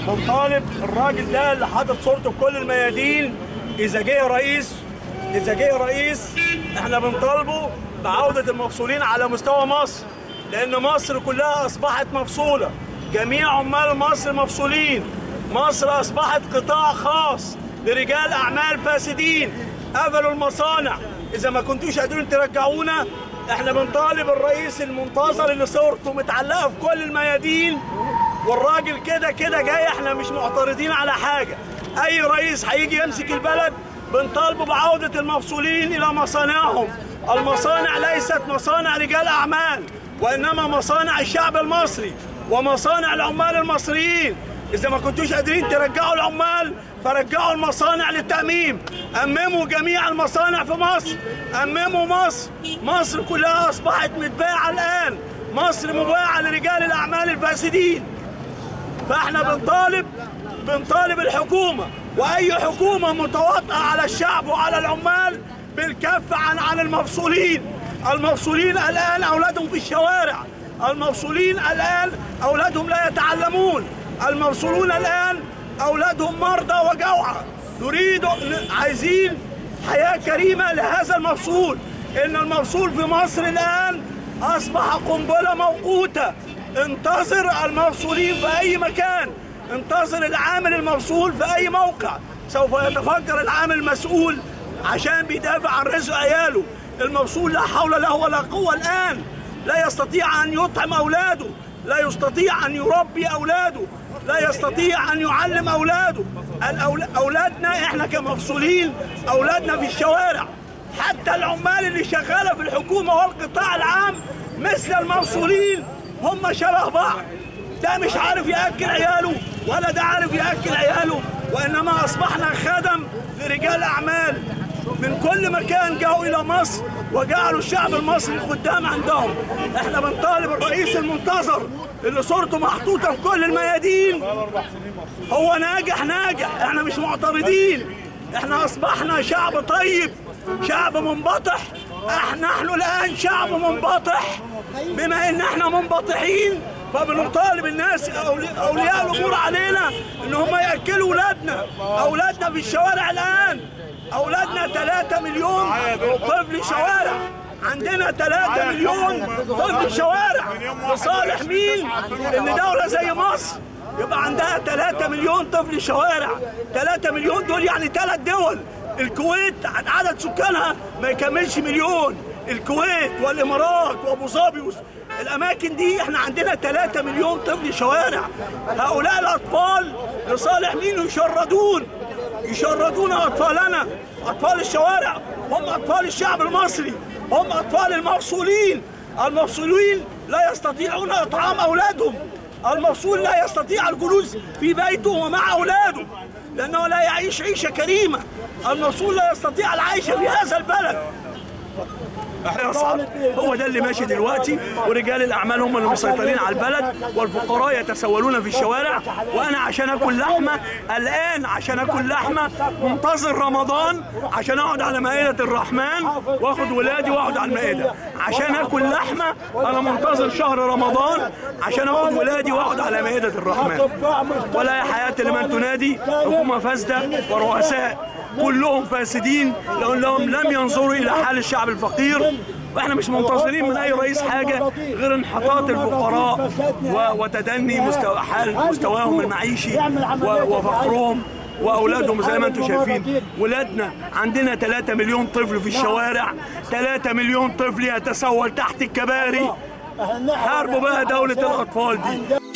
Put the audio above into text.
بنطالب الراجل ده اللي حاطط صورته في كل الميادين اذا جه رئيس اذا جه رئيس احنا بنطالبه بعوده المفصولين على مستوى مصر لان مصر كلها اصبحت مفصوله جميع عمال مصر مفصولين مصر اصبحت قطاع خاص لرجال اعمال فاسدين قفلوا المصانع اذا ما كنتوش قادرين ترجعونا احنا بنطالب الرئيس المنتظر اللي صورته متعلقه في كل الميادين والراجل كده كده جاي احنا مش معترضين على حاجه اي رئيس هيجي يمسك البلد بنطالبه بعوده المفصولين الى مصانعهم المصانع ليست مصانع رجال اعمال وانما مصانع الشعب المصري ومصانع العمال المصريين اذا ما كنتوش قادرين ترجعوا العمال فرجعوا المصانع للتاميم امموا جميع المصانع في مصر امموا مصر مصر كلها اصبحت متباعه الان مصر مباعه لرجال الاعمال الفاسدين فاحنا بنطالب بنطالب الحكومه واي حكومه متواطئه على الشعب وعلى العمال بالكف عن عن المفصولين المفصولين الان اولادهم في الشوارع المفصولين الان اولادهم لا يتعلمون المفصولون الان اولادهم مرضى وجوعى نريد عايزين حياه كريمه لهذا المفصول ان المفصول في مصر الان اصبح قنبله موقوته انتظر المفصولين في اي مكان انتظر العامل المفصول في اي موقع سوف يتفكر العامل المسؤول عشان بيدافع عن رزق عياله المفصول لا حول له ولا قوه الان لا يستطيع ان يطعم اولاده لا يستطيع ان يربي اولاده لا يستطيع ان يعلم اولاده الأول... اولادنا احنا كمفصولين اولادنا في الشوارع حتى العمال اللي شغاله في الحكومه والقطاع العام مثل المفصولين هم شبه بعض ده مش عارف ياكل عياله ولا ده عارف ياكل عياله وانما اصبحنا خدم لرجال اعمال من كل مكان جاءوا الى مصر وجعلوا الشعب المصري خدام عندهم احنا بنطالب الرئيس المنتظر اللي صورته محطوطه في كل الميادين هو ناجح ناجح احنا مش معترضين احنا اصبحنا شعب طيب شعب منبطح احنا نحن الان شعب منبطح بما ان احنا منبطحين فبنطالب الناس اولياء الامور علينا ان هم ياكلوا اولادنا اولادنا في الشوارع الان اولادنا 3 مليون طفل شوارع عندنا 3 مليون طفل شوارع لصالح مين؟ ان دوله زي مصر يبقى عندها 3 مليون طفل شوارع 3 مليون دول يعني ثلاث دول الكويت عدد سكانها ما يكملش مليون الكويت والامارات وابو ظبي الاماكن دي احنا عندنا 3 مليون طفل شوارع هؤلاء الاطفال لصالح مين يشردون يشردون اطفالنا اطفال الشوارع هم اطفال الشعب المصري هم اطفال المفصولين المفصولين لا يستطيعون اطعام اولادهم المفصول لا يستطيع الجلوس في بيته ومع اولاده لانه لا يعيش عيشه كريمه المفصول لا يستطيع العيش في هذا البلد يصعد هو ده اللي ماشي دلوقتي ورجال الاعمال هم اللي مسيطرين على البلد والفقراء يتسولون في الشوارع وانا عشان اكل لحمه الان عشان اكل لحمه منتظر رمضان عشان اقعد على مائده الرحمن واخد ولادي واقعد على المائده عشان اكل لحمه انا منتظر شهر رمضان عشان اخد ولادي واقعد على مائده الرحمن ولا حياه لمن تنادي حكومه فاسده ورؤساء كلهم فاسدين لانهم لم ينظروا الى حال الشعب الفقير واحنا مش منتظرين من اي رئيس حاجه غير انحطاط الفقراء وتدني مستوى حال مستواهم المعيشي وفقرهم واولادهم زي ما انتم شايفين ولادنا عندنا 3 مليون طفل في الشوارع 3 مليون طفل يتسول تحت الكباري حاربوا بقى دوله الاطفال دي